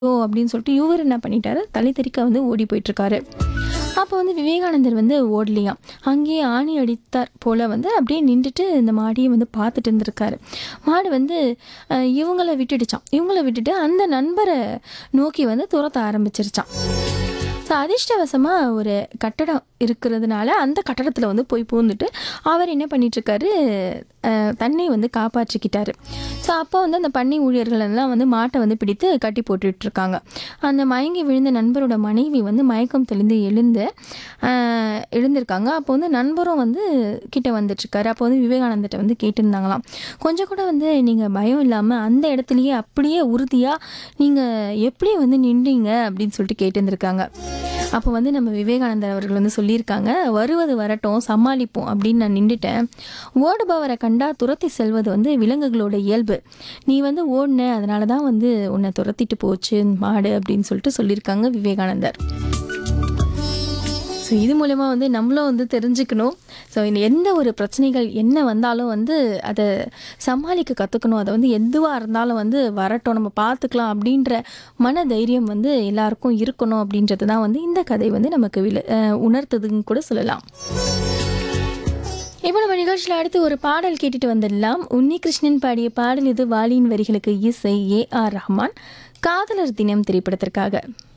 ஓ அப்படின்னு சொல்லிட்டு இவர் என்ன பண்ணிட்டாரு தலை தெறிக்க வந்து ஓடி போயிட்டுருக்காரு அப்போ வந்து விவேகானந்தர் வந்து ஓடலையாம் அங்கேயே ஆணி அடித்தார் போல் வந்து அப்படியே நின்றுட்டு இந்த மாடியை வந்து பார்த்துட்டு இருந்திருக்காரு மாடு வந்து அஹ், இவங்கள விட்டுடுச்சான் இவங்கள விட்டுட்டு அந்த நண்பரை நோக்கி வந்து துரத்த ஆரம்பிச்சிருச்சான் ஸோ அதிர்ஷ்டவசமாக ஒரு கட்டடம் இருக்கிறதுனால அந்த கட்டடத்தில் வந்து போய் பூந்துட்டு அவர் என்ன பண்ணிட்டுருக்காரு தண்ணி வந்து காப்பாற்றிக்கிட்டாரு ஸோ அப்போ வந்து அந்த பண்ணை ஊழியர்கள் எல்லாம் வந்து மாட்டை வந்து பிடித்து கட்டி போட்டுட்டு இருக்காங்க அந்த மயங்கி விழுந்த நண்பரோட மனைவி வந்து மயக்கம் தெளிந்து எழுந்து ஆஹ், எழுந்திருக்காங்க அப்போ வந்து நண்பரும் வந்து கிட்ட வந்துட்டுருக்காரு அப்போ வந்து விவேகானந்தர்கிட்ட வந்து கேட்டிருந்தாங்களாம் கொஞ்சம் கூட வந்து நீங்கள் பயம் இல்லாமல் அந்த இடத்துலையே அப்படியே உறுதியாக நீங்கள் எப்படி வந்து நின்றீங்க அப்படின்னு சொல்லிட்டு கேட்டிருந்திருக்காங்க அப்போ வந்து நம்ம விவேகானந்தர் அவர்கள் வந்து சொல்லியிருக்காங்க வருவது வரட்டும் சமாளிப்போம் அப்படின்னு நான் நின்றுட்டேன் ஓடுபவரை கண்டா துரத்தி செல்வது வந்து விலங்குகளோட இயல்பு நீ வந்து ஓடின அதனால தான் வந்து உன்னை துரத்திட்டு போச்சு மாடு அப்படின்னு சொல்லிட்டு சொல்லியிருக்காங்க விவேகானந்தர் ஸோ இது மூலயமா வந்து நம்மளும் வந்து தெரிஞ்சுக்கணும் ஸோ எந்த ஒரு பிரச்சனைகள் என்ன வந்தாலும் வந்து அதை சமாளிக்க கற்றுக்கணும் அதை வந்து எதுவாக இருந்தாலும் வந்து வரட்டும் நம்ம பார்த்துக்கலாம் அப்படின்ற மன தைரியம் வந்து எல்லாருக்கும் இருக்கணும் அப்படின்றது தான் வந்து இந்த கதை வந்து நமக்கு வில அஹ் உணர்த்துதுன்னு கூட சொல்லலாம் இப்போ நம்ம நிகழ்ச்சியில் அடுத்து ஒரு பாடல் கேட்டுட்டு வந்துடலாம் உன்னி கிருஷ்ணன் பாடிய பாடல் இது வாலியின் வரிகளுக்கு இசை ஏ ஆர் ரஹ்மான் காதலர் தினம் திரைப்படத்திற்காக